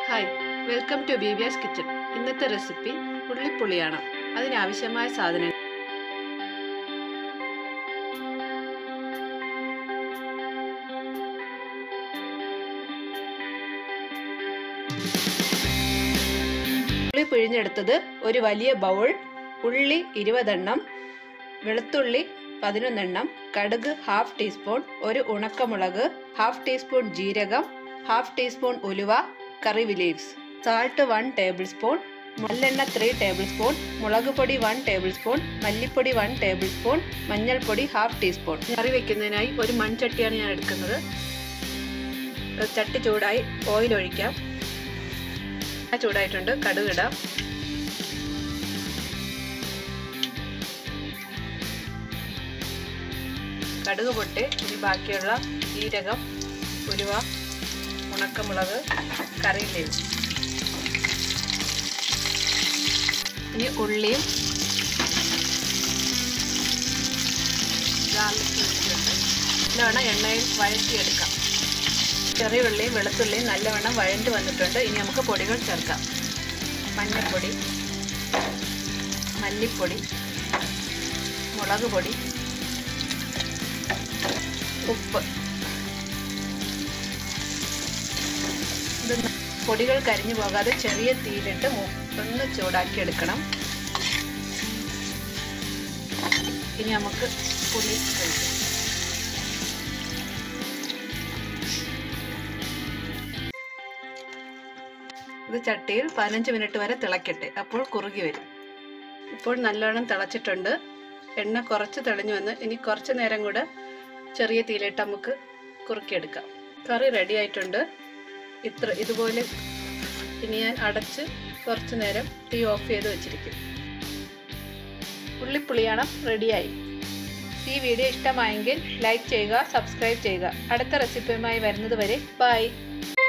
hi welcome to B B S kitchen ഇന്നത്തെ recipe ഉള്ളിപ്പുളിയാണ് അതിനാവശ്യമായ സാധനങ്ങൾ ഉള്ളി പിഴിഞ്ഞെടുത്തത് ഒരു വലിയ ബൗൾ ഉള്ളി ഇരുപതെണ്ണം വെളുത്തുള്ളി പതിനൊന്നെണ്ണം കടുക് ഹാഫ് ടീസ്പൂൺ ഒരു ഉണക്കമുളക് ഹാഫ് ടീസ്പൂൺ ജീരകം ഹാഫ് ടീസ്പൂൺ ഉലുവ curry leaves salt one tablespoon നല്ലെണ്ണ ത്രീ ടേബിൾ സ്പൂൺ മുളക് പൊടി വൺ ടേബിൾ സ്പൂൺ മല്ലിപ്പൊടി വൺ ടേബിൾ സ്പൂൺ മഞ്ഞൾപ്പൊടി ഹാഫ് ടീസ്പൂൺ കറി വെക്കുന്നതിനായി ഒരു മൺചട്ടിയാണ് ഞാൻ എടുക്കുന്നത് ചട്ടി ചൂടായി ഓയിൽ ഒഴിക്കാം ചൂടായിട്ടുണ്ട് കടുക് ഇടാം കടുക് പൊട്ടി ഇനി ബാക്കിയുള്ള ജീരകം ഉലുവ ഉണക്കമുളക് കറിയിലേക്ക് ഇനി ഉള്ളിയും ഗാർലിക് വെച്ചിട്ടുണ്ട് നല്ലവണ്ണം എണ്ണയിൽ വഴറ്റിയെടുക്കാം ചെറിയ ഉള്ളിയും വെളുത്തുള്ളിയും നല്ലവണ്ണം വഴണ്ട് വന്നിട്ടുണ്ട് ഇനി നമുക്ക് പൊടികൾ ചേർക്കാം മഞ്ഞൾപ്പൊടി മല്ലിപ്പൊടി മുളക് പൊടി ഉപ്പ് ഇത് പൊടികൾ കരിഞ്ഞു പോകാതെ ചെറിയ തീയിലിട്ട് ഒന്ന് ചൂടാക്കി എടുക്കണം ഇനി നമുക്ക് പുളി കഴിക്കാം ഇത് ചട്ടിയിൽ പതിനഞ്ച് മിനിറ്റ് വരെ തിളക്കട്ടെ അപ്പോൾ കുറുകി വരും ഇപ്പോൾ നല്ലോണം തിളച്ചിട്ടുണ്ട് എണ്ണ കുറച്ച് തെളിഞ്ഞു വന്ന് ഇനി കുറച്ച് നേരം കൂടെ ചെറിയ തീയിലിട്ട് നമുക്ക് കുറുക്കിയെടുക്കാം കറി റെഡി ആയിട്ടുണ്ട് ഇത്ര ഇതുപോലെ ഇനി ഞാൻ അടച്ച് കുറച്ച് നേരം തീ ഓഫ് ചെയ്ത് വെച്ചിരിക്കും ഉള്ളിപ്പുളിയാണ് റെഡിയായി ഈ വീഡിയോ ഇഷ്ടമായെങ്കിൽ ലൈക്ക് ചെയ്യുക സബ്സ്ക്രൈബ് ചെയ്യുക അടുത്ത റെസിപ്പിയുമായി വരുന്നത് വരെ ബൈ